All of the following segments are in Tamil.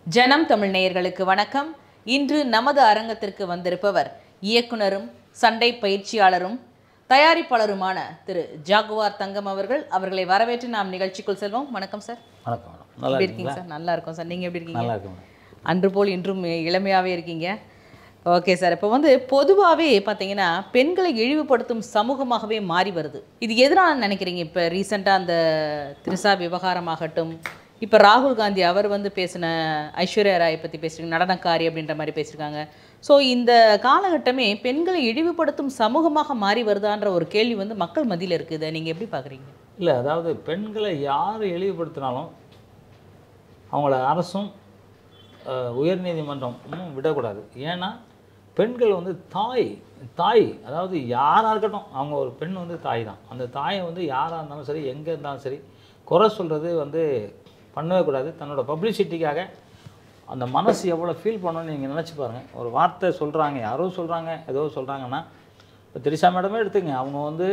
ஜனம் தமிழ் நேயர்களுக்கு வணக்கம் இன்று நமது அரங்கத்திற்கு வந்திருப்பவர் இயக்குனரும் சண்டை பயிற்சியாளரும் தயாரிப்பாளருமான திரு ஜாகுவார் தங்கம் அவர்கள் அவர்களை வரவேற்று நாம் நிகழ்ச்சிக்குள் செல்வோம் வணக்கம் சார் வணக்கம் மேடம் நல்லா எப்படி இருக்கீங்களா இருக்கீங்க சார் நல்லா இருக்கும் சார் நீங்கள் எப்படி இருக்கீங்க நல்லா இருக்கு மேடம் அன்று போல் இன்றும் இளமையாகவே இருக்கீங்க ஓகே சார் இப்போ வந்து பொதுவாகவே பார்த்தீங்கன்னா பெண்களை இழிவுபடுத்தும் சமூகமாகவே மாறி வருது இது எதனால் நினைக்கிறீங்க இப்போ ரீசெண்டாக அந்த திரிசா விவகாரமாகட்டும் இப்போ ராகுல் காந்தி அவர் வந்து பேசின ஐஸ்வர்யா ராய் பற்றி பேசியிருக்காங்க நடனக்காரி அப்படின்ற மாதிரி பேசியிருக்காங்க ஸோ இந்த காலகட்டமே பெண்களை இழிவுபடுத்தும் சமூகமாக மாறி வருதான்ற ஒரு கேள்வி வந்து மக்கள் மத்தியில் இருக்குது இதை நீங்கள் எப்படி பார்க்குறீங்க இல்லை அதாவது பெண்களை யார் இழிவுபடுத்தினாலும் அவங்கள அரசும் அஹ், உயர்நீதிமன்றமும் விடக்கூடாது ஏன்னா பெண்கள் வந்து தாய் தாய் அதாவது யாராக இருக்கட்டும் அவங்க ஒரு பெண் வந்து தாய் தான் அந்த தாயை வந்து யாராக இருந்தாலும் சரி எங்கே இருந்தாலும் சரி குறை சொல்கிறது வந்து பண்ணவே கூடாது தன்னோட பப்ளிசிட்டிக்காக அந்த மனசு எவ்வளோ ஃபீல் பண்ணணும்னு நீங்கள் நினச்சி பாருங்கள் ஒரு வார்த்தை சொல்கிறாங்க யாரோ சொல்கிறாங்க ஏதோ சொல்கிறாங்கன்னா இப்போ திரிஷா மேடமே எடுத்துங்க அவங்க வந்து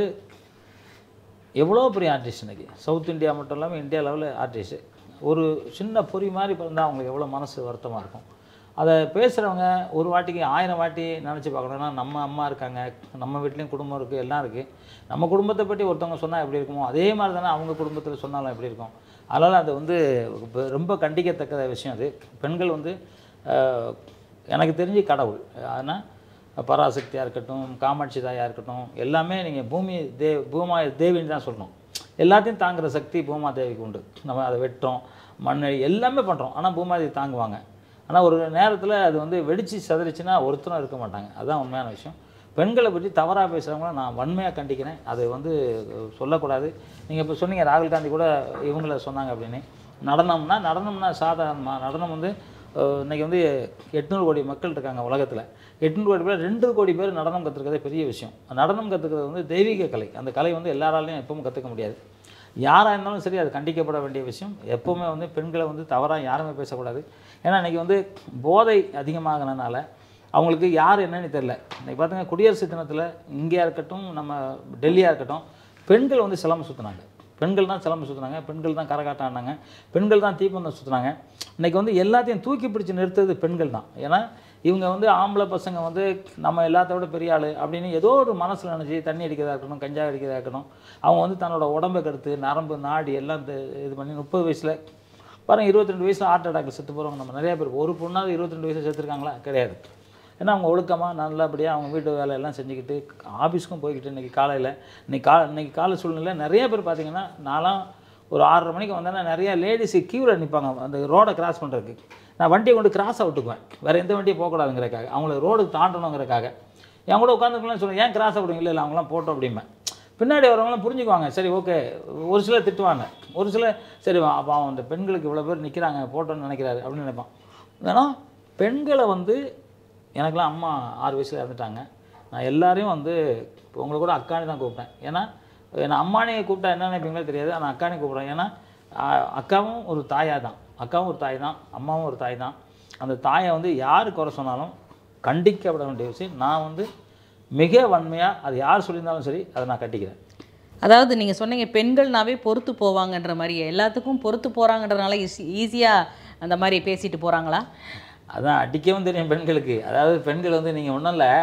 எவ்வளோ பெரிய ஆர்டிஸ்ட் இன்னைக்கு சவுத் இந்தியா மட்டும் இல்லாமல் இந்தியா லெவலில் ஆர்டிஸ்ட்டு ஒரு சின்ன பொறி மாதிரி பிறந்தால் அவங்களுக்கு எவ்வளோ மனசு வருத்தமாக இருக்கும் அதை பேசுகிறவங்க ஒரு வாட்டிக்கு ஆயிரம் வாட்டி நினச்சி பார்க்கணும்னா நம்ம அம்மா இருக்காங்க நம்ம வீட்லேயும் குடும்பம் இருக்குது எல்லாம் இருக்குது நம்ம குடும்பத்தை பற்றி ஒருத்தவங்க சொன்னால் எப்படி இருக்குமோ அதே மாதிரி தானே அவங்க குடும்பத்தில் சொன்னாலும் எப்படி இருக்கும் அதனால் அது வந்து இப்ப ரொம்ப கண்டிக்கத்தக்க விஷயம் அது பெண்கள் வந்து ஆஹ், எனக்கு தெரிஞ்சு கடவுள் ஆனால் பராசக்தியாக இருக்கட்டும் காமாட்சி தாயாக இருக்கட்டும் எல்லாமே நீங்கள் பூமி தே பூமா தேவின்னு தான் சொல்லணும் எல்லாத்தையும் தாங்குற சக்தி பூமா தேவிக்கு உண்டு நம்ம அதை வெட்டுறோம் மண் எல்லாமே பண்ணுறோம் ஆனால் பூமாதேவி தாங்குவாங்க ஆனால் ஒரு நேரத்தில் அது வந்து வெடிச்சு சதறிச்சுன்னா ஒருத்தரும் இருக்க மாட்டாங்க அதுதான் உண்மையான விஷயம் பெண்களை பற்றி தவறாக பேசுகிறவங்கள நான் வன்மையாக கண்டிக்கிறேன் அது வந்து சொல்லக்கூடாது நீங்கள் இப்போ சொன்னீங்க ராகுல் காந்தி கூட இவங்கள சொன்னாங்க அப்படின்னு நடனம்னா நடனம்னா சாதாரணமாக நடனம் வந்து அஹ், இன்னைக்கு வந்து எட்நூறு கோடி மக்கள் இருக்காங்க உலகத்தில் எட்நூறு கோடி பேர் ரெண்டு கோடி பேர் நடனம் கற்றுக்கிறதே பெரிய விஷயம் நடனம் கற்றுக்கிறது வந்து தெய்வீக கலை அந்த கலை வந்து எல்லாராலையும் எப்பவும் கற்றுக்க முடியாது யாராக இருந்தாலும் சரி அது கண்டிக்கப்பட வேண்டிய விஷயம் எப்போவுமே வந்து பெண்களை வந்து தவறாக யாருமே பேசக்கூடாது ஏன்னா இன்றைக்கி வந்து போதை அதிகமாகனனால அவங்களுக்கு யார் என்னன்னு தெரில இன்றைக்கி பார்த்துங்க குடியரசு தினத்தில் இங்கேயா இருக்கட்டும் நம்ம டெல்லியாக இருக்கட்டும் பெண்கள் வந்து சிலம்பு சுற்றினாங்க பெண்கள் தான் சிலம்பு சுற்றினாங்க பெண்கள் தான் கரகாட்டம் ஆடினாங்க பெண்கள் தான் தீப்பந்தம் சுற்றினாங்க இன்றைக்கி வந்து எல்லாத்தையும் தூக்கி பிடிச்சி நிறுத்துறது பெண்கள் தான் ஏன்னா இவங்க வந்து ஆம்பளை பசங்க வந்து நம்ம எல்லாத்த விட பெரிய ஆள் அப்படின்னு ஏதோ ஒரு மனசில் நினச்சி தண்ணி அடிக்கிறதா இருக்கட்டும் கஞ்சா அடிக்கிறதா இருக்கட்டும் அவங்க வந்து தன்னோட உடம்பை கெடுத்து நரம்பு நாடி எல்லாம் இந்த இது பண்ணி முப்பது வயசில் பாருங்க இருபத்தி ரெண்டு வயசில் ஹார்ட் அட்டாக்ல செத்து போகிறவங்க நம்ம நிறைய பேர் ஒரு பொண்ணாவது இருபத்தி ரெண்டு வயசில் செத்துருக்காங்களா கிடையாது ஏன்னா அவங்க ஒழுக்கமாக நல்லபடியாக அவங்க வீட்டு வேலையெல்லாம் செஞ்சுக்கிட்டு ஆஃபீஸ்க்கும் போய்கிட்டு இன்றைக்கி காலையில் இன்னைக்கு கா இன்னைக்கு காலை சூழ்நிலை நிறைய பேர் பார்த்தீங்கன்னா நான்லாம் ஒரு ஆறரை மணிக்கு வந்தேன்னா நிறைய லேடிஸு க்யூவில் நிற்பாங்க அந்த ரோடை கிராஸ் பண்ணுறதுக்கு நான் வண்டியை கொண்டு கிராஸாக விட்டுக்குவேன் வேறு எந்த வண்டியும் போகக்கூடாதுங்கிறக்காக அவங்கள ரோடு தாண்டணுங்கிறக்காக என் கூட உட்காந்துக்கலாம் சொல்லுவேன் ஏன் கிராஸாக விடுங்க இல்லை இல்லை அவங்களாம் போட்டோம் அப்படிம்பேன் பின்னாடி வரவங்களாம் புரிஞ்சுக்குவாங்க சரி ஓகே ஒரு சிலர் திட்டுவாங்க ஒரு சிலர் சரி அப்போ அவன் அந்த பெண்களுக்கு இவ்வளோ பேர் நிற்கிறாங்க போட்டோன்னு நினைக்கிறாரு அப்படின்னு நினைப்பான் ஏன்னா பெண்களை வந்து எனக்கெல்லாம் அம்மா ஆறு வயசில் இறந்துட்டாங்க நான் எல்லாரையும் வந்து இப்போ உங்களை கூட அக்கானி தான் கூப்பிட்டேன் ஏன்னா என்னை அம்மானே கூப்பிட்டா என்ன நினைப்பீங்களோ தெரியாது ஆனால் அக்கானி கூப்பிட்றேன் ஏன்னா ஆ, அக்காவும் ஒரு தாயாக தான் அக்காவும் ஒரு தாய் தான் அம்மாவும் ஒரு தாய் தான் அந்த தாயை வந்து யார் குறை சொன்னாலும் கண்டிக்கப்பட வேண்டிய விஷயம் நான் வந்து மிக வன்மையாக அது யார் சொல்லியிருந்தாலும் சரி அதை நான் கட்டிக்கிறேன் அதாவது நீங்கள் சொன்னீங்க பெண்கள்னாவே பொறுத்து போவாங்கன்ற மாதிரி எல்லாத்துக்கும் பொறுத்து போகிறாங்கன்றதுனால ஈஸி ஈஸியாக அந்த மாதிரி பேசிட்டு போகிறாங்களா அதான் அடிக்கவும் தெரியும் பெண்களுக்கு அதாவது பெண்கள் வந்து நீங்கள் ஒன்றும் இல்லை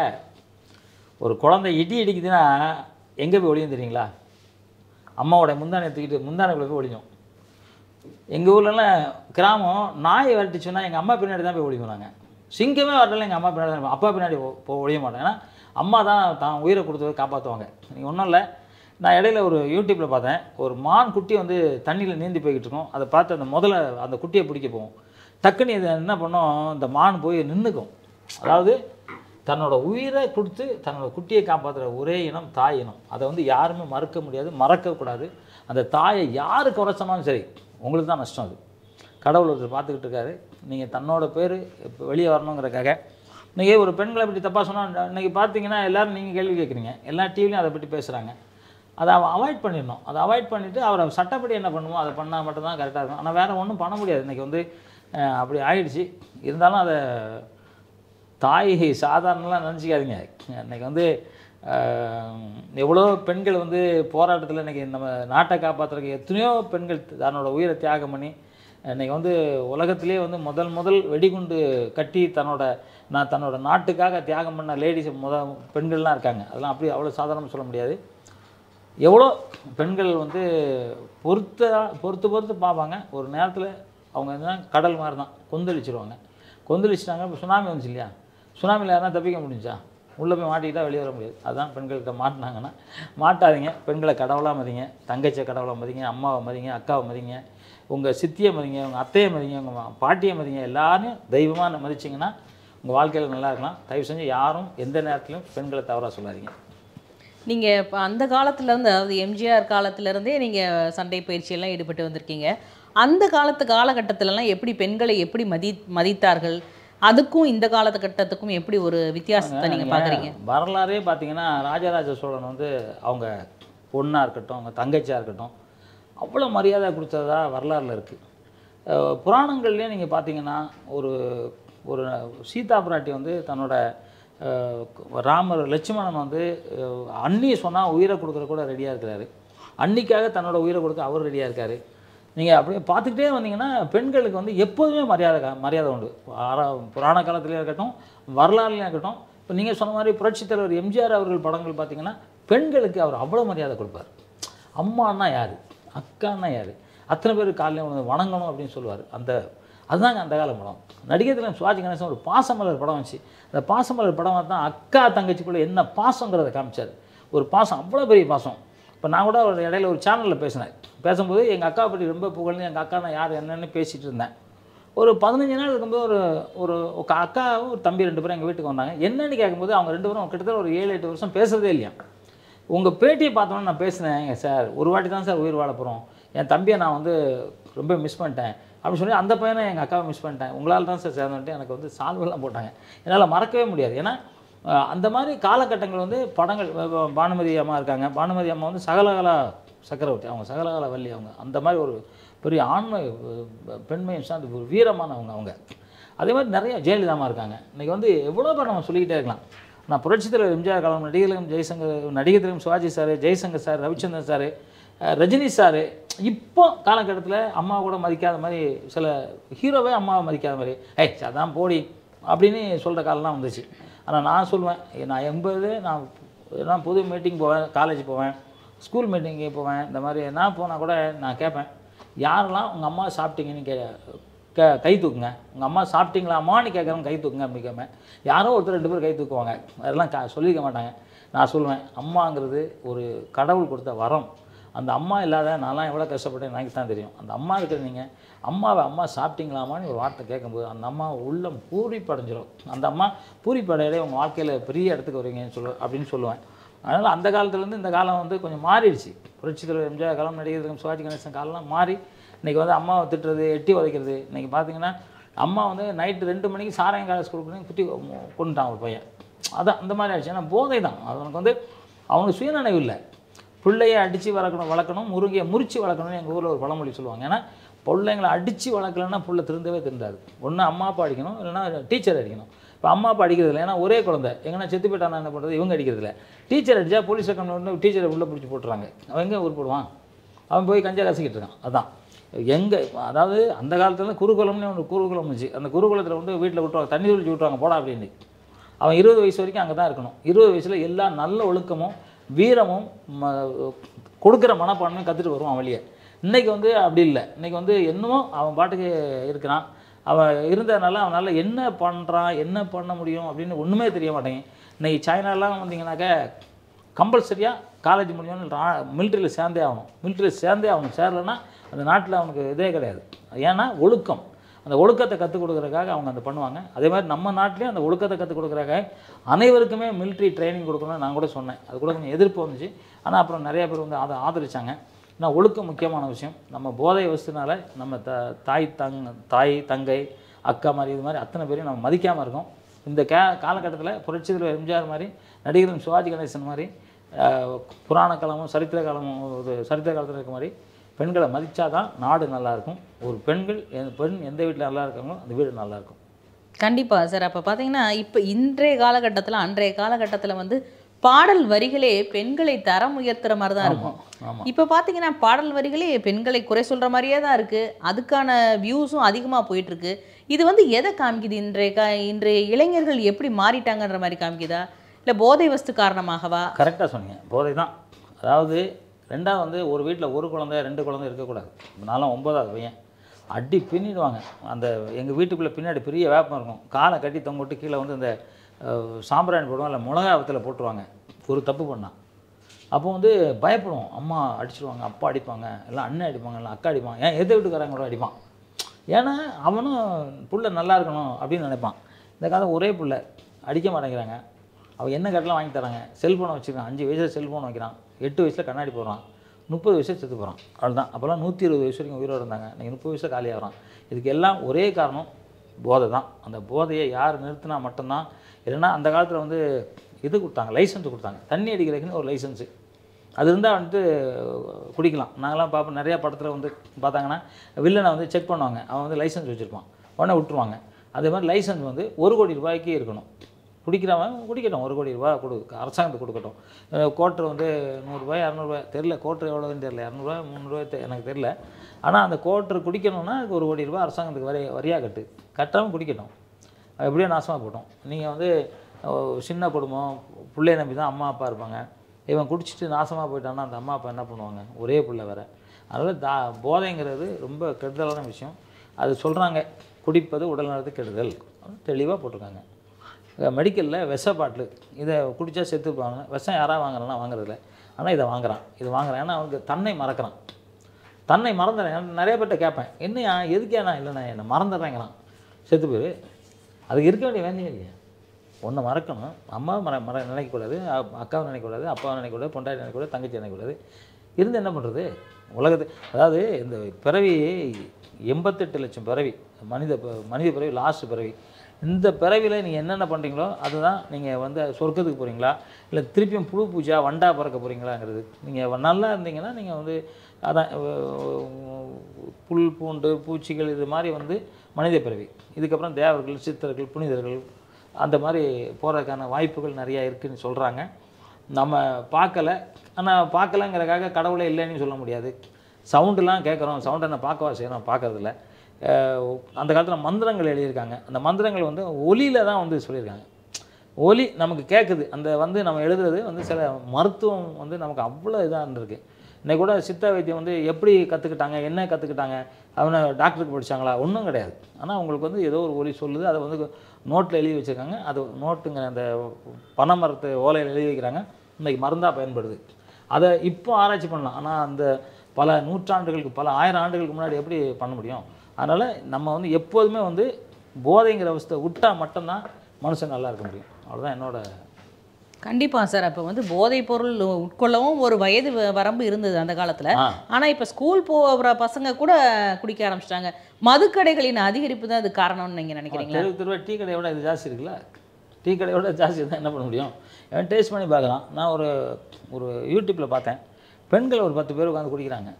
ஒரு குழந்தை இடி அடிக்குதுன்னா எங்கே போய் ஒளியும் தெரியுங்களா அம்மாவோட முந்தானை தூக்கிட்டு முந்தானைக்குள்ளே போய் ஒளியும் எங்கள் ஊர்லலாம் கிராமம் நாயை விரட்டிச்சுன்னா எங்கள் அம்மா பின்னாடி தான் போய் ஒளியும் நாங்கள் சிங்கமே வரல எங்கள் அம்மா பின்னாடி தான் அப்பா பின்னாடி ஒ- போ ஒழிய மாட்டேன் ஏன்னா அம்மா தான் தான் உயிரை கொடுத்து காப்பாற்றுவாங்க நீங்கள் ஒன்றும் இல்லை நான் இடையில ஒரு யூடியூப்பில் பார்த்தேன் ஒரு மான் குட்டி வந்து தண்ணியில் நீந்தி போய்கிட்டு இருக்கும் அதை பார்த்து அந்த முதல்ல அந்த குட்டியை பிடிக்க போகும் டக்குன்னு இது என்ன பண்ணும் இந்த மான் போய் நின்றுக்கும் அதாவது தன்னோட உயிரை கொடுத்து தன்னோட குட்டியை காப்பாற்றுற ஒரே இனம் தாய் இனம் அதை வந்து யாருமே மறுக்க முடியாது மறக்கக்கூடாது அந்த தாயை யாரு குறை சொன்னாலும் சரி உங்களுக்கு தான் நஷ்டம் அது கடவுள் ஒருத்தர் பார்த்துக்கிட்டு இருக்காரு நீங்கள் தன்னோட பேர் இப்போ வெளியே வரணுங்கிறக்காக நீங்கள் ஒரு பெண்களை பற்றி தப்பாக சொன்னால் இன்றைக்கி பார்த்தீங்கன்னா எல்லோரும் நீங்கள் கேள்வி கேட்குறீங்க எல்லா டிவிலையும் அதை பற்றி பேசுகிறாங்க அதை அவாய்ட் பண்ணிடணும் அதை அவாய்ட் பண்ணிவிட்டு அவரை சட்டப்படி என்ன பண்ணுமோ அதை பண்ணால் மட்டும்தான் கரெக்டாக இருக்கும் ஆனால் வேறு ஒன்றும் பண்ண முடியாது இன்றைக்கி வந்து அஹ், அப்படி ஆயிடுச்சு இருந்தாலும் அதை தாய் சாதாரணலாம் நினச்சிக்காதீங்க இன்னைக்கு வந்து ஆஹ், எவ்வளோ பெண்கள் வந்து போராட்டத்தில் இன்றைக்கி நம்ம நாட்டை காப்பாற்றுறதுக்கு எத்தனையோ பெண்கள் தன்னோட உயிரை தியாகம் பண்ணி இன்னைக்கு வந்து உலகத்திலே வந்து முதல் முதல் வெடிகுண்டு கட்டி தன்னோட நான் தன்னோட நாட்டுக்காக தியாகம் பண்ண லேடிஸ் முத பெண்கள்லாம் இருக்காங்க அதெல்லாம் அப்படி அவ்வளோ சாதாரணமாக சொல்ல முடியாது எவ்வளோ பெண்கள் வந்து பொறுத்த பொறுத்து பொறுத்து பார்ப்பாங்க ஒரு நேரத்தில் அவங்க என்ன கடல் மாதிரி தான் கொந்தளிச்சிருவாங்க கொந்தளிச்சிட்டாங்க இப்போ சுனாமி வந்துச்சு இல்லையா சுனாமியில் யாருன்னா தப்பிக்க முடிஞ்சா உள்ளே போய் மாட்டிக்கிட்டா வெளியே வர முடியாது அதுதான் பெண்கள்கிட்ட மாட்டினாங்கன்னா மாட்டாதீங்க பெண்களை கடவுளாக மதிங்க தங்கச்சியை கடவுளாக மதிங்க அம்மாவை மதிங்க அக்காவை மதிங்க உங்கள் சித்தியை மதிங்க உங்கள் அத்தையை மதிங்க உங்கள் பாட்டியை மதிங்க எல்லாரையும் தெய்வமாக மதிச்சிங்கன்னா உங்கள் வாழ்க்கையில் நல்லா இருக்கலாம் தயவு செஞ்சு யாரும் எந்த நேரத்திலும் பெண்களை தவறாக சொல்லாதீங்க நீங்கள் இப்போ அந்த காலத்துலேருந்து அதாவது எம்ஜிஆர் காலத்துலேருந்தே நீங்கள் சண்டை பயிற்சியெல்லாம் ஈடுபட்டு வந்திருக்கீங்க அந்த காலத்து காலகட்டத்திலலாம் எப்படி பெண்களை எப்படி மதி மதித்தார்கள் அதுக்கும் இந்த காலகட்டத்துக்கும் எப்படி ஒரு வித்தியாசத்தை நீங்கள் பார்க்குறீங்க வரலாறே பார்த்தீங்கன்னா ராஜராஜ சோழன் வந்து அவங்க பொண்ணாக இருக்கட்டும் அவங்க தங்கச்சியாக இருக்கட்டும் அவ்வளோ மரியாதை கொடுத்ததா வரலாறுல இருக்குது புராணங்கள்லேயே நீங்கள் பார்த்தீங்கன்னா ஒரு ஒரு சீதா பிராட்டி வந்து தன்னோட அஹ், ராமர் லட்சுமணன் வந்து அஹ், அண்ணி சொன்னால் உயிரை கொடுக்குற கூட ரெடியாக இருக்கிறாரு அன்னிக்காக தன்னோட உயிரை கொடுக்க அவர் ரெடியாக இருக்காரு நீங்கள் அப்படியே பார்த்துக்கிட்டே வந்தீங்கன்னா பெண்களுக்கு வந்து எப்போதுமே மரியாதை கா- மரியாதை உண்டு ஆரா புராண காலத்துலேயும் இருக்கட்டும் வரலாறுலையும் இருக்கட்டும் இப்போ நீங்கள் சொன்ன மாதிரி புரட்சித் தலைவர் எம்ஜிஆர் அவர்கள் படங்கள் பார்த்தீங்கன்னா பெண்களுக்கு அவர் அவ்வளோ மரியாதை கொடுப்பார் அம்மான்னா யார் அக்கான்னா யார் அத்தனை பேர் காலையில் வந்து வணங்கணும் அப்படின்னு சொல்லுவார் அந்த அதுதாங்க அந்த கால படம் நடிகர் திலகம் சிவாஜி கணேசன் ஒரு பாசமலர் படம் வந்துச்சு அந்த பாசமலர் படம் தான் அக்கா தங்கச்சிக்குள்ளே என்ன பாசங்கிறத காமிச்சார் ஒரு பாசம் அவ்வளோ பெரிய பாசம் இப்போ நான் கூட ஒரு இடையில ஒரு சேனலில் பேசினேன் பேசும்போது எங்கள் அக்காவை பற்றி ரொம்ப புகழ்ந்து எங்கள் அக்கா நான் யார் என்னன்னு பேசிகிட்டு இருந்தேன் ஒரு பதினஞ்சு நாள் இருக்கும்போது ஒரு ஒரு ஒரு அக்காவும் ஒரு தம்பி ரெண்டு பேரும் எங்கள் வீட்டுக்கு வந்தாங்க என்னன்னு கேட்கும்போது அவங்க ரெண்டு பேரும் கிட்டத்தட்ட ஒரு ஏழு எட்டு வருஷம் பேசுறதே இல்லையா உங்கள் பேட்டியை பார்த்தோன்னே நான் பேசினேன் சார் ஒரு வாட்டி தான் சார் உயிர் வாழ போகிறோம் என் தம்பியை நான் வந்து ரொம்ப மிஸ் பண்ணிட்டேன் அப்படின்னு சொல்லி அந்த பையனை எங்கள் அக்காவை மிஸ் பண்ணிட்டேன் உங்களால் தான் சார் சேர்ந்துட்டு எனக்கு வந்து சால்வெல்லாம் போட்டாங்க என்னால் மறக்கவே முடியாது ஏன்னா அஹ், அந்த மாதிரி காலகட்டங்கள் வந்து படங்கள் வ- வ- பானுமதி அம்மா இருக்காங்க பானுமதி அம்மா வந்து சகலகலா சக்கரவர்த்தி அவங்க சகலகலா வள்ளி அவங்க அந்த மாதிரி ஒரு பெரிய ஆண்மை அஹ், பெண்மையும் சார்ந்து ஒரு வீரமானவங்க அவங்க அதே மாதிரி நிறைய ஜெயலலிதாமா இருக்காங்க இன்றைக்கி வந்து எவ்வளோ பேர் நம்ம சொல்லிக்கிட்டே இருக்கலாம் நான் புரட்சித் தலைவர் எம்ஜிஆர் காலம் நடிகர்களும் ஜெய்சங்கர் நடிகர் திலகம் Sivaji sir Jaishankar sir Ravichandran sir Rajini sir இப்போ காலகட்டத்தில் அம்மா கூட மதிக்காத மாதிரி சில ஹீரோவே அம்மாவை மதிக்காத மாதிரி ஏய் அதான் போடி அப்படின்னு சொல்கிற காலம்லாம் வந்துச்சு ஆனால் நான் சொல்லுவேன் நான் எண்பது நான் நான் பொது மீட்டிங் போவேன் காலேஜ் போவேன் ஸ்கூல் மீட்டிங்கு போவேன் இந்த மாதிரி நான் போனால் கூட நான் கேட்பேன் யாரெல்லாம் உங்கள் அம்மா சாப்பிட்டீங்கன்னு கே க கை தூக்குங்க உங்கள் அம்மா சாப்பிட்டீங்களாமான்னு கேட்குறவங்க கை தூக்குங்க அப்படி கேட்பேன் யாரோ ஒருத்தர் ரெண்டு பேர் கை தூக்குவாங்க அதெல்லாம் க சொல்லிக்க மாட்டாங்க நான் சொல்லுவேன் அம்மாங்கிறது ஒரு கடவுள் கொடுத்த வரம் அந்த அம்மா இல்லாத நான்லாம் எவ்வளோ கஷ்டப்பட்டேன் எனக்கு தான் தெரியும் அந்த அம்மா இருக்கிற நீங்கள் அம்மாவை அம்மா சாப்பிட்டீங்களாமான்னு ஒரு வார்த்தை கேட்கும்போது அந்த அம்மா உள்ளம் பூரிப்படைஞ்சிரும் அந்த அம்மா பூரிப்படையிலே உங்கள் வாழ்க்கையில் பெரிய இடத்துக்கு வருவீங்கன்னு சொல்ல அப்படின்னு சொல்லுவேன் அதனால் அந்த காலத்துலேருந்து இந்த காலம் வந்து கொஞ்சம் மாறிடுச்சு புரட்சி தலைவர் எம்ஜிஆர் காலம் நடிகர் திலகம் சிவாஜி கணேசன் காலம்லாம் மாறி இன்றைக்கி வந்து அம்மாவை திட்டுறது எட்டி உதைக்கிறது இன்றைக்கி பார்த்தீங்கன்னா அம்மா வந்து நைட்டு ரெண்டு மணிக்கு சாராயம் காலேஜ் கொடுக்குறேன் குட்டி கொண்டுட்டான் ஒரு பையன் அதான் அந்த மாதிரி ஆயிடுச்சு ஏன்னா போதை தான் அவனுக்கு வந்து அவனுக்கு சுயநினைவு இல்லை பிள்ளைய அடித்து வளர்க்கணும் வளர்க்கணும் முருகையை முறிச்சு வளர்க்கணும்னு எங்கள் ஊரில் ஒரு பழமொழி சொல்லுவாங்க ஏன்னா பிள்ளைங்களை அடித்து வளர்க்கலன்னா புள்ள திருந்தவே திருந்தாது ஒன்று அம்மா அப்பா அடிக்கணும் இல்லைன்னா டீச்சர் அடிக்கணும் இப்போ அம்மா அப்பா அடிக்கிறது இல்லை ஏன்னா ஒரே குழந்தை எங்கன்னா செத்து போயிட்டானா என்ன பண்ணுறது இவங்க அடிக்கிறது இல்லை டீச்சர் அடித்தா போலீஸ் கம்ப்ளைண்ட் டீச்சரை உள்ளே பிடிச்சி போட்டுறாங்க அவன் எங்கே உருப்படுவான் அவன் போய் கஞ்சா கசிக்கிட்டு இருக்கான் அதான் எங்கே அதாவது அந்த காலத்துல குருகுலம்னு ஒன்று குருகுலம் இருந்துச்சு அந்த குருகுலத்தில் வந்து வீட்டில் விட்டுருவாங்க தண்ணி தெளிச்சு விட்டுருவாங்க போடா அப்படின்னு அவன் இருபது வயசு வரைக்கும் அங்கே தான் இருக்கணும் இருபது வயசில் எல்லா நல்ல ஒழுக்கமும் வீரமும் ம கொடுக்குற மனப்பான்மையும் கற்றுட்டு வருவான் வெளியே இன்றைக்கி வந்து அப்படி இல்லை இன்றைக்கி வந்து என்னமோ அவன் பாட்டுக்கு இருக்கிறான் அவன் இருந்ததுனால அவனால் என்ன பண்ணுறான் என்ன பண்ண முடியும் அப்படின்னு ஒன்றுமே தெரிய மாட்டேங்க இன்றைக்கி சைனாலாம் வந்தீங்கன்னாக்க கம்பல்சரியாக காலேஜ் முடிஞ்சோன்னு மிலிட்ரியில் சேர்ந்தே ஆகணும் மிலிட்ரியில் சேர்ந்தே ஆகணும் சேரலைன்னா அந்த நாட்டில் அவனுக்கு இதே கிடையாது ஏன்னா ஒழுக்கம் அந்த ஒழுக்கத்தை கற்றுக் கொடுக்குறதுக்காக அவங்க அந்த பண்ணுவாங்க அதே மாதிரி நம்ம நாட்டிலையும் அந்த ஒழுக்கத்தை கற்றுக் கொடுக்குறதுக்காக அனைவருக்குமே மிலிட்ரி ட்ரைனிங் கொடுக்கணும்னு நான் கூட சொன்னேன் அது கூட கொஞ்சம் எதிர்ப்பு வந்துச்சு ஆனால் அப்புறம் நிறைய பேர் வந்து அதை ஆதரிச்சாங்க ஏன்னா ஒழுக்கம் முக்கியமான விஷயம் நம்ம போதை வசதினால நம்ம த தாய் தங் தாய் தங்கை அக்கா மாதிரி இது மாதிரி அத்தனை பேரையும் நம்ம மதிக்காமல் இருக்கோம் இந்த கே காலகட்டத்தில் புரட்சி தலைவர் எம்ஜிஆர் மாதிரி நடிகரும் சிவாஜி கணேசன் மாதிரி அஹ், புராண காலமும் சரித்திர காலமும் ஒரு சரித்திர காலத்தில் இருக்க மாதிரி பெண்களை மதிச்சாதான் நாடு நல்லா இருக்கும் ஒரு பெண்கள் எந்த- பெண் எந்த வீட்டில் நல்லா இருக்காங்களோ அந்த வீடு நல்லா இருக்கும் கண்டிப்பாக சார் அப்போ பார்த்தீங்கன்னா இப்போ இன்றைய காலகட்டத்தில் அன்றைய காலகட்டத்தில் வந்து பாடல் வரிகளே பெண்களை தரம் உயர்த்துற மாதிரி தான் இருக்கும் ஆமாம் இப்போ பார்த்தீங்கன்னா பாடல் வரிகளே பெண்களை குறை சொல்கிற மாதிரியே தான் இருக்குது அதுக்கான வியூஸும் அதிகமாக போயிட்டுருக்கு இது வந்து எதை காமிக்குது இன்றைய கா இன்றைய இளைஞர்கள் எப்படி மாறிட்டாங்கன்ற மாதிரி காமிக்குதா இல்லை போதை வஸ்து காரணமாகவா கரெக்டாக சொன்னீங்க போதை தான் அதாவது ரெண்டாவது வந்து ஒரு வீட்டில் ஒரு குழந்தை ரெண்டு குழந்தை இருக்கக்கூடாது நான்லாம் ஒன்பதாவது பையன் அடி பின்னிடுவாங்க அந்த எங்கள் வீட்டுக்குள்ளே பின்னாடி பெரிய வேப்பம் இருக்கும் காலை கட்டி தொங்கிட்டு கீழே வந்து இந்த அஹ், சாம்பிராணி போடுவாங்க இல்லை மிளகா வத்தில் போட்டுருவாங்க ஒரு தப்பு பண்ணால் அப்போ வந்து பயப்படுவோம் அம்மா அடிச்சிடுவாங்க அப்பா அடிப்பாங்க எல்லாம் அண்ணன் அடிப்பாங்க இல்லை அக்கா அடிப்பாங்க ஏன் எதிர் வீட்டுக்காரங்க கூட அடிப்பான் ஏன்னா அவனும் புள்ள நல்லா இருக்கணும் அப்படின்னு நினைப்பான் இந்த காலம் ஒரே புள்ள அடிக்க மாட்டேங்கிறாங்க அவன் என்ன கட்டலாம் வாங்கி தராங்க செல்ஃபோனை வச்சுருக்கான் அஞ்சு வயசில் செல்ஃபோன் வைக்கிறான் எட்டு வயசில் கண்ணாடி போடுறான் முப்பது வயசில் செத்து போகிறான் அவ்வளோதான் அப்போல்லாம் நூற்றி இருபது வயசு வரைக்கும் உயிரோடு இருந்தாங்க நீங்கள் முப்பது வயசில் காலியாகிறான் இதுக்கு எல்லாம் ஒரே காரணம் போதை தான் அந்த போதையை யார் நிறுத்தினா மட்டும்தான் இல்லைன்னா அந்த காலத்தில் வந்து இது கொடுத்தாங்க லைசன்ஸ் கொடுத்தாங்க தண்ணி அடிக்கிறதுக்குன்னு ஒரு லைசன்ஸு அது இருந்தால் வந்துட்டு குடிக்கலாம் நாங்களாம் பார்ப்போம் நிறையா படத்தில் வந்து பார்த்தாங்கன்னா வில்லனை வந்து செக் பண்ணுவாங்க அவன் வந்து லைசன்ஸ் வச்சுருப்பான் உடனே விட்டுருவாங்க அதே மாதிரி லைசன்ஸ் வந்து ஒரு கோடி ரூபாய்க்கு இருக்கணும் குடிக்கிறவன் குடிக்கட்டும் ஒரு கோடி ரூபாய் கொடு அரசாங்கத்துக்கு கொடுக்கட்டும் அஹ் கோட்டர் வந்து நூறுரூவா இரநூறுவா தெரில கோட்டர் எவ்வளோன்னு தெரில இரநூறுவா முந்நூறுவா தெ- எனக்கு தெரில ஆனால் அந்த கோட்டர் குடிக்கணும்னா அதுக்கு ஒரு கோடி ரூபாய் அரசாங்கத்துக்கு வரி வரியாக கட்டு கட்டாமல் குடிக்கட்டும் அது எப்படியோ நாசமாக போட்டோம் நீங்கள் வந்து அஹ், சின்ன குடும்பம் பிள்ளைய நம்பி தான் அம்மா அப்பா இருப்பாங்க இவன் குடிச்சிட்டு நாசமாக போயிட்டான்னா அந்த அம்மா அப்பா என்ன பண்ணுவாங்க ஒரே பிள்ளை வேற அதனால் தா போதைங்கிறது ரொம்ப கெடுதலான விஷயம் அது சொல்கிறாங்க குடிப்பது உடல் நலத்துக்கு கெடுதல் தெளிவாக போட்டிருக்காங்க மெடிக்கலில் விஷ பாட்டில் இதை குடித்தா செத்துப்பாங்க விஷம் யாராவது வாங்குறான்னா வாங்குறதில்ல ஆனால் இதை வாங்குறான் இது வாங்குறான் ஏன்னா அவனுக்கு தன்னை மறக்கிறான் தன்னை மறந்துடுறேன் நிறைய பேர்ட்ட கேட்பேன் என்னையா எதுக்கே நான் இல்லைண்ணா என்னை மறந்துடுறேங்கிறான் செத்து போயிரு அதுக்கு இருக்க வேண்டிய வேலையே இல்லையா ஒன்றை மறக்கணும் அம்மாவை மற மற நினைக்கக்கூடாது அ- அக்காவை நினைக்கக்கூடாது அப்பாவை நினைக்கக்கூடாது பொண்டாட்டி நினைக்கக்கூடாது தங்கச்சி நினைக்கக்கூடாது இருந்து என்ன பண்ணுறது உலகத்து அதாவது இந்த பிறவி எண்பத்தெட்டு லட்சம் பிறவி மனித ப- மனித பிறவி லாஸ்ட் பிறவி இந்த பிறவியில் நீங்கள் என்னென்ன பண்ணுறீங்களோ அதுதான் நீங்கள் வந்து சொர்க்கத்துக்கு போகிறீங்களா இல்லை திருப்பியும் புழு பூஜா வண்டா பறக்க போகிறீங்களாங்கிறது நீங்கள் நல்லா இருந்தீங்கன்னா நீங்கள் வந்து அதான் அஹ், புல் பூண்டு பூச்சிகள் இது மாதிரி வந்து மனித பிறவி இதுக்கப்புறம் தேவர்கள் சித்தர்கள் புனிதர்கள் அந்த மாதிரி போகிறதுக்கான வாய்ப்புகள் நிறையா இருக்குதுன்னு சொல்கிறாங்க நம்ம பார்க்கல ஆனால் பார்க்கலங்கிறக்காக கடவுளே இல்லைன்னு சொல்ல முடியாது சவுண்டுலாம் கேட்குறோம் சவுண்டை நான் பார்க்கவா செய்கிறோம் பார்க்கறதில்ல அஹ் அந்த காலத்தில் மந்திரங்கள் எழுதியிருக்காங்க அந்த மந்திரங்கள் வந்து ஒலியில் தான் வந்து சொல்லியிருக்காங்க ஒலி நமக்கு கேட்குது அந்த வந்து நம்ம எழுதுறது வந்து சில மருத்துவம் வந்து நமக்கு அவ்வளோ இதாக இருந்திருக்கு இன்னைக்கு கூட சித்த வைத்தியம் வந்து எப்படி கற்றுக்கிட்டாங்க என்ன கற்றுக்கிட்டாங்க அவனை டாக்டருக்கு படிச்சாங்களா ஒன்றும் கிடையாது ஆனால் அவங்களுக்கு வந்து ஏதோ ஒரு ஒலி சொல்லுது அதை வந்து நோட்டில் எழுதி வச்சுருக்காங்க அது நோட்டுங்கிற அந்த பனை மரத்து ஓலையில் எழுதி வைக்கிறாங்க இன்னைக்கு மருந்தாக பயன்படுது அதை இப்போ ஆராய்ச்சி பண்ணலாம் ஆனால் அந்த பல நூற்றாண்டுகளுக்கு பல ஆயிரம் ஆண்டுகளுக்கு முன்னாடி எப்படி பண்ண முடியும் அதனால் நம்ம வந்து எப்போதுமே வந்து போதைங்கிற அவஸ்தை விட்டால் மட்டும்தான் மனுஷன் நல்லா இருக்க முடியும் அவ்வளோதான் என்னோட கண்டிப்பாக சார் அப்போ வந்து போதைப் பொருள் உட்கொள்ளவும் ஒரு வயது வ- வரம்பு இருந்தது அந்த காலத்தில் ஆ ஆனால் இப்போ ஸ்கூல் போகிற பசங்க கூட குடிக்க ஆரம்பிச்சிட்டாங்க மதுக்கடைகளின் அதிகரிப்பு தான் அது காரணம்னு நீங்கள் நினைக்கிறீங்களா தெரு தெருவா டீ கடையோட இது ஜாஸ்தி இருக்குல்ல டீ கடையோட ஜாஸ்தி தான் என்ன பண்ண முடியும் அவன் டேஸ்ட் பண்ணி பார்க்கலாம் நான் ஒரு ஒரு யூடியூப்பில் பார்த்தேன் பெண்கள் ஒரு பத்து பேர் உட்காந்து குடிக்கிறாங்க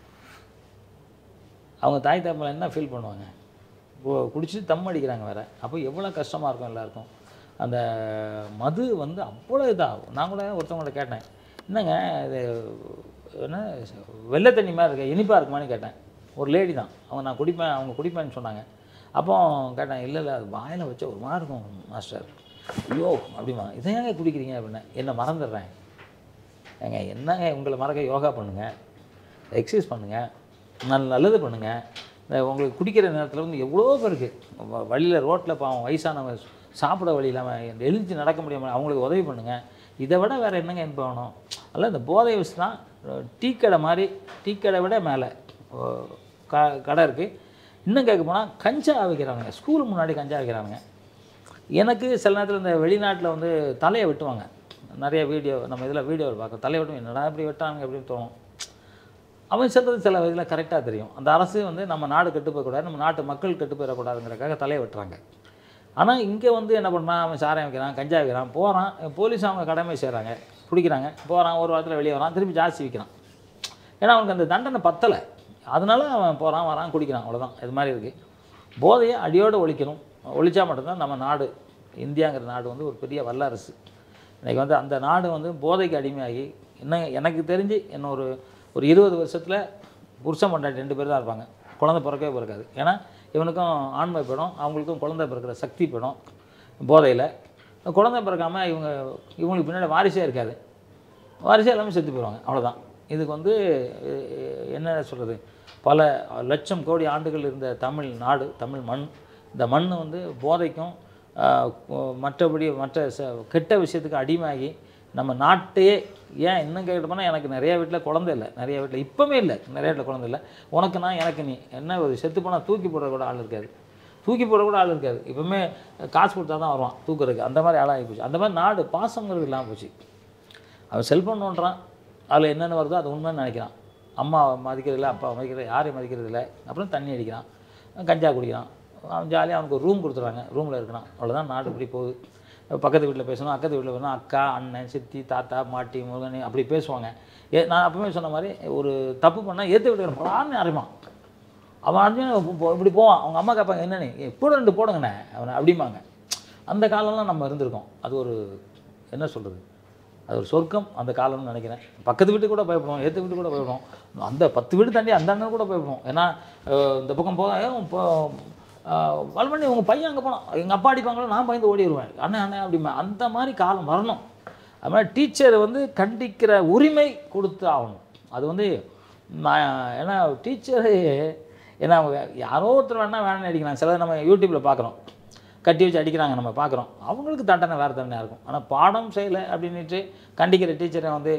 அவங்க தாய் தகப்பல என்ன ஃபீல் பண்ணுவாங்க இப்போ குடிச்சிட்டு தம் அடிக்கிறாங்க வேறு அப்போ எவ்வளோ கஷ்டமாக இருக்கும் எல்லாருக்கும் அந்த மது வந்து அவ்வளோ இதாகும் நான் கூட ஒருத்தவங்கள்ட்ட கேட்டேன் என்னங்க இது என்ன வெள்ளை தண்ணி மாதிரி இருக்கு இனிப்பாக இருக்குமான்னு கேட்டேன் ஒரு லேடி தான் அவங்க நான் குடிப்பேன் அவங்க குடிப்பேன்னு சொன்னாங்க அப்போ கேட்டேன் இல்லை இல்லை அது வாயில் வச்ச ஒரு மாதிரி இருக்கும் மாஸ்டர் ஐயோ அப்படிமா இதை ஏங்க குடிக்கிறீங்க அப்படின்னா என்ன மறந்துடுறேன் ஏங்க என்னங்க உங்களை மறக்க யோகா பண்ணுங்கள் எக்ஸசைஸ் பண்ணுங்கள் நல்ல நல்லது பண்ணுங்கள் இந்த உங்களுக்கு குடிக்கிற நேரத்தில் வந்து எவ்வளோ பேருக்கு வழியில் ரோட்டில் பாவம் வயசானவங்க சாப்பிட வழி இல்லாமல் எழுந்து நடக்க முடியாமல் அவங்களுக்கு உதவி பண்ணுங்கள் இதை விட வேறு என்னங்க இன்பம் வேணும் அதில் இந்த போதை வச்சு தான் டீ கடை மாதிரி டீ கடை விட மேலே க கடை இருக்குது இன்னும் கேட்க போனால் கஞ்சா விற்கிறாங்க ஸ்கூல் முன்னாடி கஞ்சா விற்கிறாங்க எனக்கு சில நேரத்தில் இந்த வெளிநாட்டில் வந்து தலையை வெட்டுவாங்க நிறைய வீடியோ நம்ம இதில் வீடியோவில் பார்க்குறோம் தலையை வெட்டும் என்னடா இப்படி வெட்டாங்க அப்படின்னு தோணும் அவன் சொல்கிறது சில இதில் கரெக்டாக தெரியும் அந்த அரசு வந்து நம்ம நாடு கெட்டு போயிடக்கூடாது நம்ம நாட்டு மக்கள் கெட்டு போயிடக்கூடாதுங்கிறக்காக தலையை வெட்டுறாங்க ஆனால் இங்கே வந்து என்ன பண்ணுறான் அவன் சாராயம் வைக்கிறான் கஞ்சா வைக்கிறான் போகிறான் போலீஸ் அவங்க கடமை செய்கிறாங்க பிடிக்கிறாங்க போகிறான் ஒரு வாரத்தில் வெளியே வரான் திருப்பி ஜாஸ்தி விற்கிறான் ஏன்னா அவனுக்கு அந்த தண்டனை பத்தலை அதனால அவன் போகிறான் வரான் குடிக்கிறான் அவ்வளோதான் இது மாதிரி இருக்குது போதையை அடியோடு ஒழிக்கணும் ஒழிச்சா மட்டும்தான் நம்ம நாடு இந்தியாங்கிற நாடு வந்து ஒரு பெரிய வல்லரசு இன்னைக்கு வந்து அந்த நாடு வந்து போதைக்கு அடிமையாகி இன்னும் எனக்கு தெரிஞ்சு இன்னும் ஒரு ஒரு இருபது வருஷத்தில் புருஷன் பொண்டாட்டி ரெண்டு பேர் தான் இருப்பாங்க குழந்தை பிறக்கவே பிறக்காது ஏன்னா இவனுக்கும் ஆண்மை போயிடும் அவங்களுக்கும் குழந்தை பிறக்கிற சக்தி போயிடும் போதையில் குழந்தை பிறக்காமல் இவங்க இவங்களுக்கு பின்னாடி வாரிசே இருக்காது வாரிசே எல்லாமே செத்து போயிடுவாங்க அவ்வளவுதான் இதுக்கு வந்து அஹ், என்ன சொல்கிறது பல லட்சம் கோடி ஆண்டுகள் இருந்த தமிழ் நாடு தமிழ் மண் இந்த மண் வந்து போதைக்கும் ஆஹ், மற்றபடி மற்ற ச கெட்ட விஷயத்துக்கு அடிமையாகி நம்ம நாட்டையே ஏன் இன்னும் கேட்டு போனால் எனக்கு நிறைய வீட்டில் குழந்தை இல்லை நிறைய வீட்டில் இப்போவே இல்லை நிறைய வீட்டில் குழந்தை இல்லை உனக்கு நான் எனக்கு நீ என்ன ஒரு செத்து போனால் தூக்கி போட கூட ஆள் இருக்காது தூக்கி போட கூட ஆள் இருக்காது இப்போவுமே காசு கொடுத்தா தான் வருவான் தூக்குறதுக்கு அந்த மாதிரி ஆளாகி போச்சு அந்த மாதிரி நாடு பாசங்கிறது இல்லாமல் போச்சு அவன் செல்ஃபோன் நோண்டுறான் அதில் என்னென்ன வருதோ அது உண்மைன்னு நினைக்கிறான் அம்மா மதிக்கிறதில்ல அப்பா மதிக்கிறது யாரையும் மதிக்கிறதில்ல அப்புறம் தண்ணி அடிக்கிறான் கஞ்சா குடிக்கிறான் அவன் ஜாலியாக அவனுக்கு ஒரு ரூம் கொடுத்துறாங்க ரூமில் இருக்கிறான் அவ்வளோதான் நாடு இப்படி போகுது பக்கத்து வீட்டில் பேசணும் அக்கத்து வீட்டில் பேசணும் அக்கா அண்ணன் சித்தி தாத்தா மாட்டி முருகனி அப்படி பேசுவாங்க ஏ நான் அப்பவுமே சொன்ன மாதிரி ஒரு தப்பு பண்ணால் ஏற்று வீட்டுக்கு படான்னு அறிவான் அவன் அடிச்சு இப்படி போவான் அவங்க அம்மா கேட்பாங்க என்ன நீ கூட ரெண்டு போடுங்கண்ணே அவனை அப்படிம்பாங்க அந்த காலம்லாம் நம்ம இருந்திருக்கோம் அது ஒரு என்ன சொல்கிறது அது ஒரு சொர்க்கம் அந்த காலம்னு நினைக்கிறேன் பக்கத்து வீட்டுக்கு கூட பயப்படுவோம் ஏற்ற வீட்டுக்கு கூட பயப்படுவோம் அந்த பத்து வீடு தாண்டி அந்த அண்ணன் கூட பயப்படுவோம் ஏன்னா அஹ், இந்த பக்கம் போக ஏன் இப்போ வல்மணி உங்கள் பையன் அங்கே போனான் எங்கள் அப்பா அடிப்பாங்களோ நான் பயந்து ஓடி வருவேன் அண்ணன் அண்ணன் அப்படிமா அந்த மாதிரி காலம் வரணும் அது மாதிரி டீச்சர் வந்து கண்டிக்கிற உரிமை கொடுத்து ஆகணும் அது வந்து நான் ஏன்னா டீச்சரு ஏன்னா அவங்க யாரோ ஒருத்தர் வேணால் வேணும் அடிக்கிறாங்க சிலது நம்ம யூடியூப்பில் பார்க்குறோம் கட்டி வச்சு அடிக்கிறாங்க நம்ம பார்க்குறோம் அவங்களுக்கு தண்டனை வேறு தண்டனையாக இருக்கும் ஆனால் பாடம் செய்யலை அப்படின்ட்டு கண்டிக்கிற டீச்சரை வந்து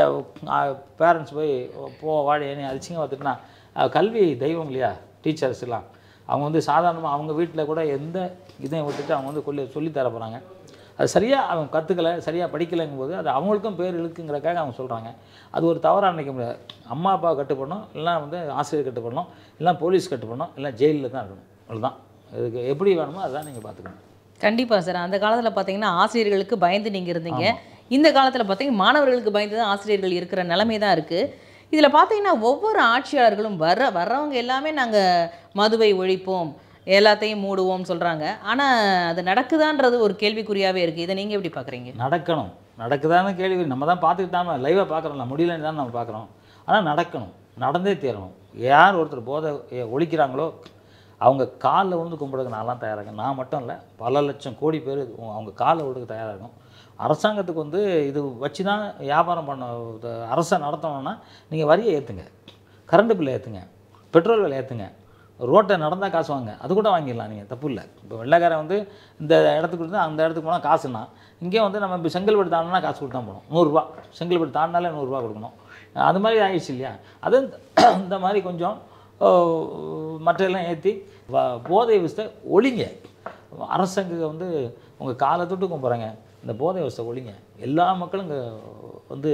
பேரண்ட்ஸ் போய் போ வாடி நீ அடிச்சிங்க பார்த்துட்டுனா கல்வி தெய்வம் இல்லையா டீச்சர்ஸ் எல்லாம் அவங்க வந்து சாதாரணமாக அவங்க வீட்டில் கூட எந்த இதையும் விட்டுட்டு அவங்க வந்து கொல்லி சொல்லித் தர போகிறாங்க அது சரியாக அவன் கற்றுக்கலை சரியாக படிக்கலைங்கும் போது அது அவங்களுக்கும் பேர் இழுக்குங்கிறக்காக அவங்க சொல்கிறாங்க அது ஒரு தவறாக நினைக்க முடியாது அம்மா அப்பா கட்டுப்படணும் இல்லை வந்து ஆசிரியர் கட்டுப்படணும் இல்லை போலீஸ் கட்டுப்படணும் இல்லை ஜெயிலில் தான் இருக்கணும் அவ்வளோதான் இதுக்கு எப்படி வேணுமோ அதுதான் நீங்கள் பார்த்துக்கணும் கண்டிப்பாக சார் அந்த காலத்தில் பார்த்தீங்கன்னா ஆசிரியர்களுக்கு பயந்து நீங்கள் இருந்தீங்க இந்த காலத்தில் பார்த்தீங்கன்னா மாணவர்களுக்கு பயந்து தான் ஆசிரியர்கள் இருக்கிற நிலைமை தான் இருக்குது இதில் பார்த்தீங்கன்னா ஒவ்வொரு ஆட்சியாளர்களும் வர்ற வர்றவங்க எல்லாமே நாங்கள் மதுவை ஒழிப்போம் எல்லாத்தையும் மூடுவோம் சொல்கிறாங்க ஆனால் அது நடக்குதான்றது ஒரு கேள்விக்குறியாகவே இருக்குது இதை நீங்கள் எப்படி பார்க்குறீங்க நடக்கணும் நடக்குதான்னு கேள்வி நம்ம தான் பார்த்துக்கிட்டு தான் லைவாக பார்க்குறோம்ல முடியலன்னு தான் நம்ம பார்க்குறோம் ஆனால் நடக்கணும் நடந்தே தீரணும் யார் ஒருத்தர் போதை எ- ஒழிக்கிறாங்களோ அவங்க காலில் விழுந்து கும்பிடுறதுக்கு நான்லாம் தயாராக இருக்கேன் நான் மட்டும் இல்லை பல லட்சம் கோடி பேர் அவங்க காலில் விழுதுக்கு தயாராக இருக்கும் அரசாங்கத்துக்கு வந்து இது வச்சு தான் வியாபாரம் பண்ண இது அரசை நடத்தணும்னா நீங்கள் வரியை ஏற்றுங்க கரண்ட் பில்லை ஏற்றுங்க பெட்ரோல் விலை ஏற்றுங்க ரோட்டை நடந்தால் காசு வாங்க அது கூட வாங்கிடலாம் நீங்கள் தப்பு இல்லை இப்போ வெள்ளைக்காரன் வந்து இந்த இடத்துக்கு இருந்து அந்த இடத்துக்கு போனால் காசுனா இங்கே வந்து நம்ம இப்போ செங்கல்பட்டு தாண்டினா காசு கொடுத்தா போகணும் நூறுரூவா செங்கல்பட்டு தாண்டினாலே நூறுரூவா கொடுக்கணும் அது மாதிரி ஆயிடுச்சு இல்லையா அது இந்த- இந்த மாதிரி கொஞ்சம் ஓ, மற்றையெல்லாம் ஏற்றி போதை விசத்தை ஒழிங்க அரசாங்க வந்து உங்கள் காலை தொட்டு கும்பிட்றாங்க இந்த போதை விசத்தை ஒழிங்க எல்லா மக்களும் இங்கே வந்து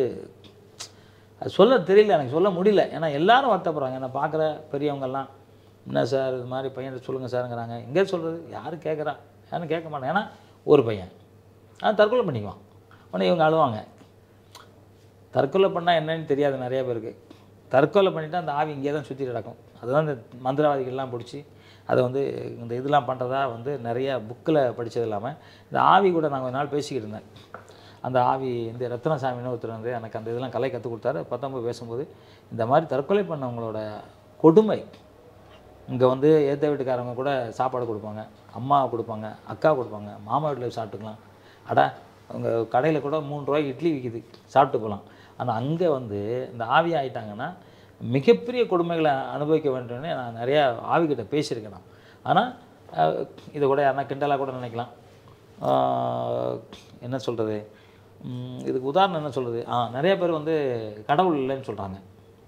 அது சொல்ல தெரியல எனக்கு சொல்ல முடியல ஏன்னா எல்லாரும் வருத்தப்படுறாங்க நான் பார்க்குற பெரியவங்கெல்லாம் என்ன சார் இது மாதிரி பையன் சொல்லுங்கள் சாருங்கிறாங்க எங்கே சொல்கிறது யாரும் கேட்குறா யாரும் கேட்க மாட்டேன் ஏன்னா ஒரு பையன் அவன் தற்கொலை பண்ணிக்குவான் உடனே இவங்க அழுவாங்க தற்கொலை பண்ணால் என்னன்னு தெரியாது நிறைய பேருக்கு தற்கொலை பண்ணிட்டா அந்த ஆவி இங்கே தான் சுற்றி கிடக்கும் அதுதான் இந்த மந்திரவாதிகள்லாம் பிடிச்சி அதை வந்து இந்த இதெல்லாம் பண்ணுறதா வந்து நிறைய புக்கில் படித்தது இல்லாமல் இந்த ஆவி கூட நான் ஒரு நாள் பேசிக்கிட்டு இருந்தேன் அந்த ஆவி இந்த ரத்னசாமின்னு ஒருத்தர் வந்து எனக்கு அந்த இதெல்லாம் கலை கற்றுக் கொடுத்தாரு பத்தொம்பது பேசும்போது இந்த மாதிரி தற்கொலை பண்ணவங்களோட கொடுமை இங்கே வந்து ஏற்ற வீட்டுக்காரங்க கூட சாப்பாடு கொடுப்பாங்க அம்மா கொடுப்பாங்க அக்கா கொடுப்பாங்க மாமா வீட்டில் சாப்பிட்டுக்கலாம் அட உங்கள் கடையில் கூட மூணு ரூபாய்க்கு இட்லி விற்கிது சாப்பிட்டு போகலாம் ஆனால் அங்கே வந்து இந்த ஆவி ஆயிட்டாங்கன்னா மிகப்பெரிய கொடுமைகளை அனுபவிக்க வேண்டும்னு நான் நிறையா ஆவிக்கிட்ட பேசியிருக்கேன் நான் ஆனால் அஹ், இதை கூட யாருன்னா கிண்டலாக கூட நினைக்கலாம் ஆஹ், என்ன சொல்கிறது இதுக்கு உதாரணம் என்ன சொல்கிறது ஆ நிறைய பேர் வந்து கடவுள் இல்லைன்னு சொல்கிறாங்க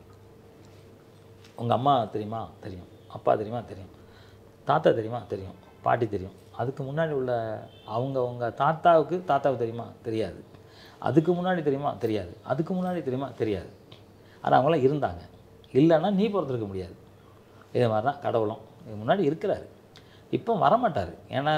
உங்கள் அம்மா தெரியுமா தெரியும் அப்பா தெரியுமா தெரியும் தாத்தா தெரியுமா தெரியும் பாட்டி தெரியும் அதுக்கு முன்னாடி உள்ள அவங்க உங்கள் தாத்தாவுக்கு தாத்தாவுக்கு தெரியுமா தெரியாது அதுக்கு முன்னாடி தெரியுமா தெரியாது அதுக்கு முன்னாடி தெரியுமா தெரியாது ஆனால் அவங்களாம் இருந்தாங்க இல்லைன்னா நீ பிறந்திருக்க முடியாது இது மாதிரி தான் கடவுளும் இது முன்னாடி இருக்கிறாரு இப்போ வரமாட்டார் ஏன்னா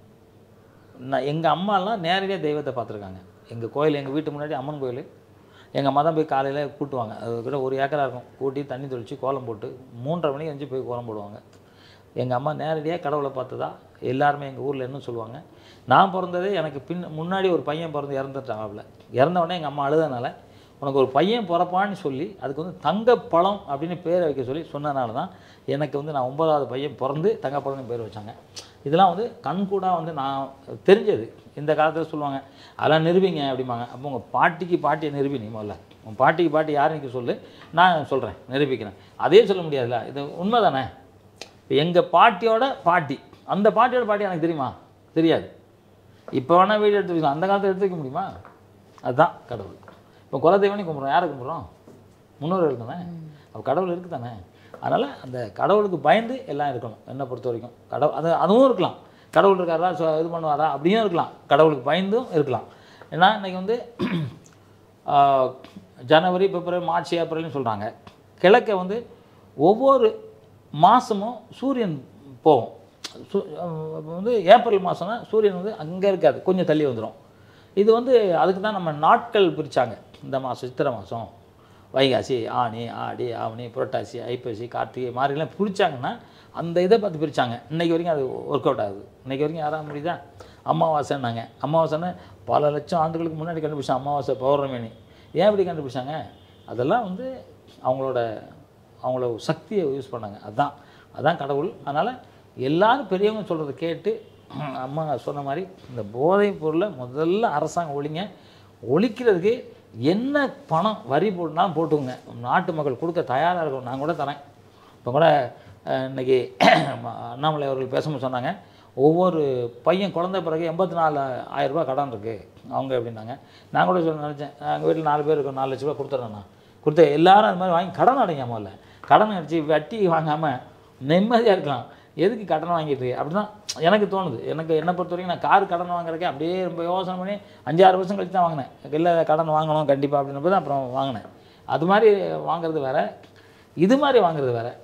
நான் எங்கள் அம்மாலாம் நேரடியாக தெய்வத்தை பார்த்துருக்காங்க எங்கள் கோயில் எங்கள் வீட்டு முன்னாடி அம்மன் கோயில் எங்கள் அம்மா தான் போய் காலையில் கூட்டுவாங்க அது கூட ஒரு ஏக்கரா இருக்கும் கூட்டி தண்ணி தெளித்து கோலம் போட்டு மூன்றரை மணிக்கு எழுந்து போய் கோலம் போடுவாங்க எங்கள் அம்மா நேரடியாக கடவுளை பார்த்ததா எல்லாருமே எங்கள் ஊரில் என்ன சொல்லுவாங்க நான் பிறந்ததே எனக்கு பின் முன்னாடி ஒரு பையன் பிறந்து இறந்துட்டாங்கல்ல இறந்த உடனே எங்கள் அம்மா அழுதனால உனக்கு ஒரு பையன் பிறப்பான்னு சொல்லி அதுக்கு வந்து தங்கப்பழம் அப்படின்னு பேர் வைக்க சொல்லி சொன்னனால தான் எனக்கு வந்து நான் ஒன்பதாவது பையன் பிறந்து தங்கப்பழம்னு பேர் வச்சாங்க இதெல்லாம் வந்து கண்கூடாக வந்து நான் தெரிஞ்சது இந்த காலத்தில் சொல்லுவாங்க அதெல்லாம் நிரூபிங்க அப்படிம்பாங்க அப்போ உங்கள் பாட்டிக்கு பாட்டியை நிரூபி நீ முதல்ல உன் பாட்டிக்கு பாட்டி யாருன்னு சொல்லு நான் சொல்கிறேன் நிரூபிக்கிறேன் அதே சொல்ல முடியாதுல்ல இது உண்மை தானே இப்போ எங்கள் பாட்டியோட பாட்டி அந்த பாட்டியோட பாட்டி எனக்கு தெரியுமா தெரியாது இப்போ வேணால் வீடு எடுத்து வைக்கலாம் அந்த காலத்தில் எடுத்து வைக்க முடியுமா அதுதான் கடவுள் இப்போ குலதெய்வனே கும்பிட்றோம் யாரை கும்பிட்றோம் முன்னோர்கள் தானே அப்போ கடவுள் இருக்குது தானே அதனால் அந்த கடவுளுக்கு பயந்து எல்லாம் இருக்கணும் என்னை பொறுத்த வரைக்கும் கடவுள் அது அதுவும் இருக்கலாம் கடவுள் இருக்காரா ஸோ இது பண்ணுவாரா அப்படியும் இருக்கலாம் கடவுளுக்கு பயந்தும் இருக்கலாம் ஏன்னா இன்றைக்கி வந்து ஆஹ், ஜனவரி பிப்ரவரி மார்ச் ஏப்ரல்னு சொல்கிறாங்க கிழக்க வந்து ஒவ்வொரு மாதமும் சூரியன் போகும் சு- அஹ் வந்து ஏப்ரல் மாதம்னா சூரியன் வந்து அங்கே இருக்காது கொஞ்சம் தள்ளி வந்துடும் இது வந்து அதுக்கு தான் நம்ம நாட்கள் பிரித்தாங்க இந்த மாதம் சித்திரை மாதம் வைகாசி ஆனி ஆடி ஆவணி புரட்டாசி ஐப்பசி கார்த்திகை மாதிரிலாம் பிரிச்சாங்கன்னா அந்த இதை பார்த்து பிரித்தாங்க இன்னைக்கு வரைக்கும் அது ஒர்க் அவுட் ஆகுது இன்னைக்கு வரைக்கும் யாராவது முடியுதா அமாவாசைன்னாங்க அமாவாசைன்னு பல லட்சம் ஆண்டுகளுக்கு முன்னாடி கண்டுபிடிச்சாங்க அமாவாசை பௌர்ணமினி ஏன் இப்படி கண்டுபிடிச்சாங்க அதெல்லாம் வந்து அவங்களோட அவங்கள சக்தியை யூஸ் பண்ணாங்க அதுதான் அதான் கடவுள் அதனால் எல்லாரும் பெரியவங்க சொல்கிறத கேட்டு அம்மா சொன்ன மாதிரி இந்த போதைப் பொருளை முதல்ல அரசாங்கம் ஒழிங்க ஒழிக்கிறதுக்கு என்ன பணம் வரி போட்டுனாலும் போட்டுங்க நாட்டு மக்கள் கொடுக்க தயாராக இருக்கும் நான் கூட தரேன் இப்போ கூட அஹ், இன்னைக்கு அண்ணாமலை அவர்கள் பேசும்போது சொன்னாங்க ஒவ்வொரு பையன் குழந்தை பிறகு எண்பத்தி நாலு ஆயிரம் ரூபாய் கடன் இருக்குது அவங்க எப்படின்னாங்க நான் கூட சொல்ல நினச்சேன் எங்கள் வீட்டில் நாலு பேர் இருக்கும் நாலு லட்ச ரூபா கொடுத்துட்றேன் நான் கொடுத்த எல்லாரும் அது மாதிரி வாங்கி கடன் அடைங்க முதல்ல கடன் அடித்து வட்டி வாங்காமல் நிம்மதியாக இருக்கலாம் எதுக்கு கடன் வாங்கிட்டு அப்படி தான் எனக்கு தோணுது எனக்கு என்னை பொறுத்த வரைக்கும் நான் கார் கடன் வாங்குறதுக்கே அப்படியே ரொம்ப யோசனை பண்ணி அஞ்சாறு வருஷம் கழிச்சு தான் வாங்கினேன் இல்லை கடன் வாங்கணும் கண்டிப்பாக அப்படின்னப்போ தான் அப்புறம் வாங்கினேன் அது மாதிரி வாங்குறது வேற இது மாதிரி வாங்குறது வேற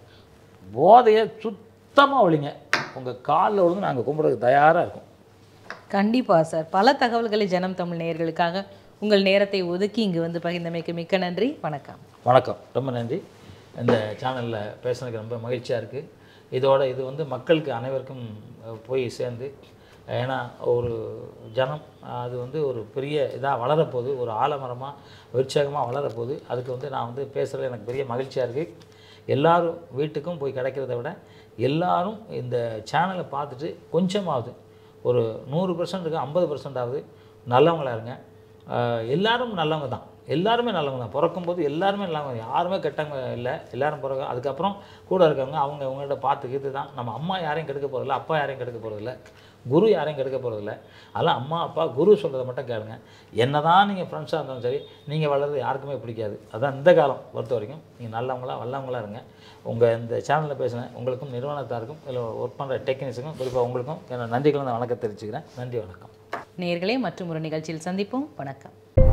போதையை சுத்தமாக ஒழிங்க உங்கள் காலில் விழுந்து நாங்கள் கும்பிட்றதுக்கு தயாராக இருக்கும் கண்டிப்பாக சார் பல தகவல்களை ஜனம் தமிழ் நேயர்களுக்காக உங்கள் நேரத்தை ஒதுக்கி இங்கு வந்து பகிர்ந்தமைக்கு மிக்க நன்றி வணக்கம் வணக்கம் ரொம்ப நன்றி இந்த சேனலில் பேசுனதுக்கு ரொம்ப மகிழ்ச்சியாக இருக்குது இதோட இது வந்து மக்களுக்கு அனைவருக்கும் அஹ், போய் சேர்ந்து ஏன்னா ஒரு ஜனம் அது வந்து ஒரு பெரிய இதாக வளரப்போகுது ஒரு ஆலமரமாக உற்சாகமாக வளரப்போகுது அதுக்கு வந்து நான் வந்து பேசுகிறது எனக்கு பெரிய மகிழ்ச்சியாக இருக்குது எல்லாரும் வீட்டுக்கும் போய் கிடைக்கிறத விட எல்லாரும் இந்த சேனலை பார்த்துட்டு கொஞ்சமாவது ஒரு நூறு பர்சன்ட் இருக்குது ஐம்பது பர்சன்டாவது நல்லவங்களா இருங்க ஆஹ் எல்லாரும் நல்லவங்க தான் எல்லாருமே நல்லவங்க தான் பிறக்கும்போது எல்லாருமே நல்லவங்க யாருமே கெட்டவங்க இல்லை எல்லாரும் பிறகு அதுக்கப்புறம் கூட இருக்கவங்க அவங்க அவங்கள்ட்ட பார்த்துக்கிட்டு தான் நம்ம அம்மா யாரையும் கெடுக்க போகிறதில்ல அப்பா யாரையும் கெடுக்க போகிறதில்ல குரு யாரையும் கெடுக்க போகிறதில்ல அதெல்லாம் அம்மா அப்பா குரு சொல்கிறத மட்டும் கேளுங்க என்ன தான் நீங்கள் ஃப்ரெண்ட்ஸாக இருந்தாலும் சரி நீங்கள் வளர்றது யாருக்குமே பிடிக்காது அதான் இந்த காலம் பொறுத்த வரைக்கும் நீங்கள் நல்லவங்களா வல்லவங்களா இருங்க உங்கள் இந்த சேனலில் பேசினேன் உங்களுக்கும் நிறுவனத்தாருக்கும் இதில் ஒர்க் பண்ணுற டெக்னீஷியனுக்கும் குறிப்பாக உங்களுக்கும் என்னோட நன்றிகளை நான் வணக்கம் தெரிவிச்சுக்கிறேன் நன்றி வணக்கம் நேயர்களே மற்றும் ஒரு நிகழ்ச்சியில் சந்திப்போம் வணக்கம்